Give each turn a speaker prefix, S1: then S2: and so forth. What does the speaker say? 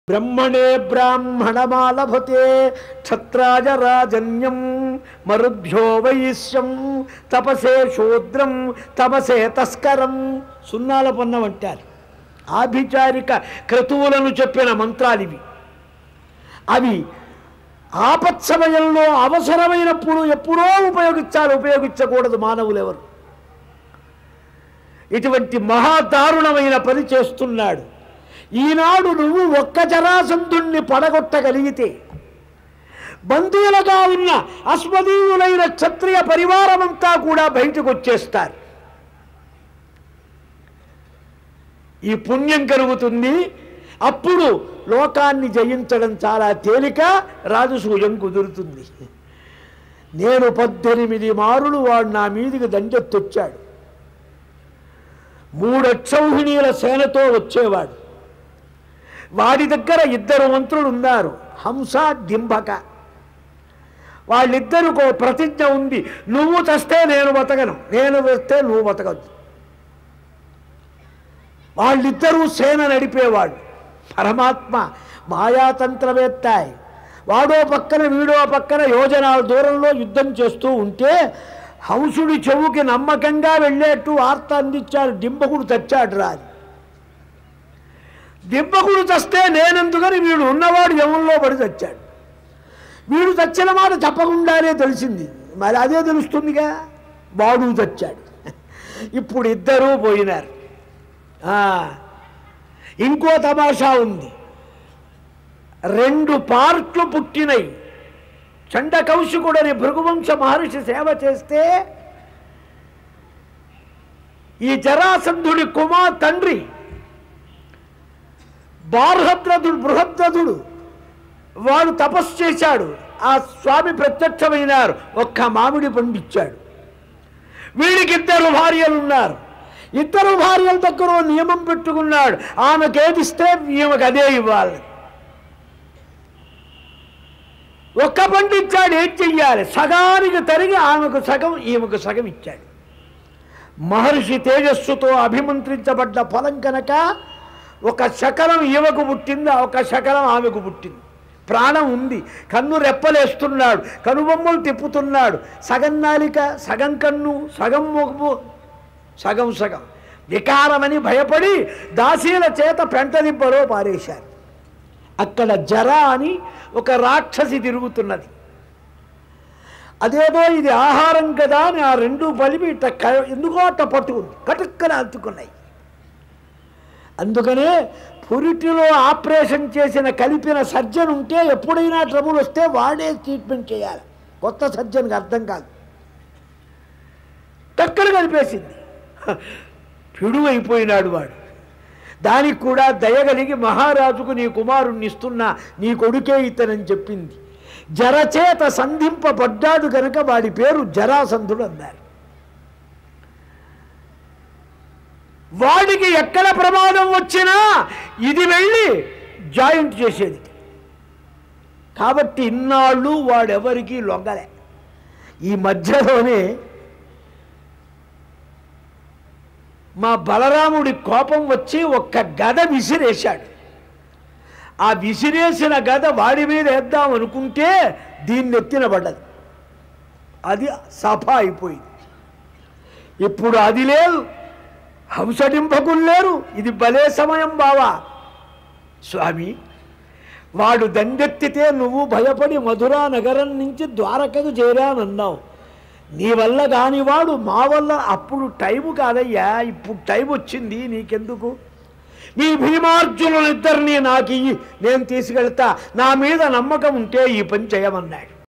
S1: బ్రహ్మణే బ్రాహ్మణమాలభతే క్షత్రాజ రాజన్యం మరుభ్యో వైశ్యం తపసే శూద్రం తపసే తస్కరం సున్నాల పన్నం అంటారు ఆభిచారిక క్రతువులను చెప్పిన మంత్రాలు ఇవి అవి ఆపత్ సమయంలో అవసరమైనప్పుడు ఎప్పుడో ఉపయోగించాలి ఉపయోగించకూడదు మానవులు ఎవరు ఇటువంటి మహాదారుణమైన పని చేస్తున్నాడు ఈనాడు నువ్వు ఒక్క జరాసంధుణ్ణి పడగొట్టగలిగితే బంధువులుగా ఉన్న అస్మదీయులైన క్షత్రియ పరివారమంతా కూడా బయటకు వచ్చేస్తారు ఈ పుణ్యం కలుగుతుంది అప్పుడు లోకాన్ని జయించడం చాలా తేలిక రాజసూయం కుదురుతుంది నేను పద్దెనిమిది మారులు వాడు నా మీదికి దండెత్తొచ్చాడు మూడక్షౌహిణీల సేనతో వచ్చేవాడు వాడి దగ్గర ఇద్దరు మంత్రులు ఉన్నారు హంస డింబక వాళ్ళిద్దరికి ఒక ప్రతిజ్ఞ ఉంది నువ్వు చస్తే నేను బతకను నేను వస్తే నువ్వు బతకద్దు వాళ్ళిద్దరూ సేన నడిపేవాళ్ళు పరమాత్మ మాయాతంత్రవేత్త వాడో పక్కన వీడో పక్కన యోజనాల దూరంలో యుద్ధం చేస్తూ ఉంటే హంసుడి చెవుకి నమ్మకంగా వెళ్ళేట్టు వార్త అందించాడు డింబకుడు తెచ్చాడు రాని దిబ్బకుడు చస్తే నేనెందుకని వీడు ఉన్నవాడు యమంలో పడి చచ్చాడు వీడు చచ్చిన మాట చెప్పకుండానే తెలిసింది మరి అదే తెలుస్తుందిగా వాడు చచ్చాడు ఇప్పుడు ఇద్దరూ పోయినారు ఆ, ఇంకో తమాషా ఉంది రెండు పార్ట్లు పుట్టినయి చండ కౌశికుడని భృగువంశ మహర్షి సేవ చేస్తే ఈ జరాసంధుడి కుమార్ తండ్రి బార్హద్రథుడు బృహద్రథుడు వాడు తపస్సు చేశాడు ఆ స్వామి ప్రత్యక్షమైనారు ఒక్క మామిడి పండిచ్చాడు వీడికి ఇద్దరు భార్యలు ఉన్నారు ఇద్దరు భార్యల దగ్గర ఓ నియమం పెట్టుకున్నాడు ఆమెకేదిస్తే ఈమెకు అదే ఇవ్వాలి ఒక్క పండు ఇచ్చాడు ఏం చెయ్యాలి సగానికి తరిగి ఆమెకు సగం ఈమెకు సగం ఇచ్చాడు మహర్షి తేజస్సుతో అభిమంత్రించబడ్డ ఫలం కనుక ఒక శకలం ఈమెకు పుట్టింది ఒక శకలం ఆమెకు పుట్టింది ప్రాణం ఉంది కన్ను రెప్పలేస్తున్నాడు కనుబొమ్మలు తిప్పుతున్నాడు సగం నాలిక సగం కన్ను సగం మొగ్గు సగం సగం వికారమని భయపడి దాసీల చేత పెంటదిబ్బలో పారేశారు అక్కడ జర అని ఒక రాక్షసి తిరుగుతున్నది అదేదో ఇది ఆహారం కదా అని ఆ రెండు బలిమి ఇట్ట క- ఎందుకో అట్ట పట్టుకుంది కటుక్కన అంటుకున్నాయి అందుకనే పురిటిలో ఆపరేషన్ చేసిన కలిపిన సర్జన్ ఉంటే ఎప్పుడైనా ట్రబుల్ వస్తే వాడే ట్రీట్మెంట్ చేయాలి కొత్త సర్జన్కి అర్థం కాదు టక్కన కలిపేసింది హ, పిడుగు అయిపోయినాడు వాడు దానికి కూడా దయగలిగి మహారాజుకు నీ కుమారుణ్ణి ఇస్తున్నా నీ కొడుకే ఇతనని చెప్పింది జరచేత సంధింపబడ్డాడు కనుక వాడి పేరు జరాసంధుడు అన్నారు వాడికి ఎక్కడ ప్రమాదం వచ్చినా ఇది వెళ్ళి జాయింట్ చేసేది కాబట్టి ఇన్నాళ్ళు వాడెవరికీ లొంగలే ఈ మధ్యలోనే మా బలరాముడి కోపం వచ్చి ఒక్క గద విసిరేశాడు ఆ విసిరేసిన గద వాడి మీద వేద్దాం అనుకుంటే దీన్ని ఎత్తిన పడ్డది అది సఫ అయిపోయింది ఇప్పుడు అది లేదు హంసడింపకులు లేరు ఇది భలే సమయం బావా స్వామి వాడు దండెత్తితే నువ్వు భయపడి మధురా నగరం నుంచి ద్వారకకు చేరానన్నావు నీ వల్ల కానివాడు మా వల్ల అప్పుడు టైము కాదయ్యా ఇప్పుడు టైం వచ్చింది నీకెందుకు నీ భీమార్జునులిద్దరినీ నాకు ఇయ్యి నేను తీసుకెళ్తా నా మీద నమ్మకం ఉంటే ఈ పని చేయమన్నాడు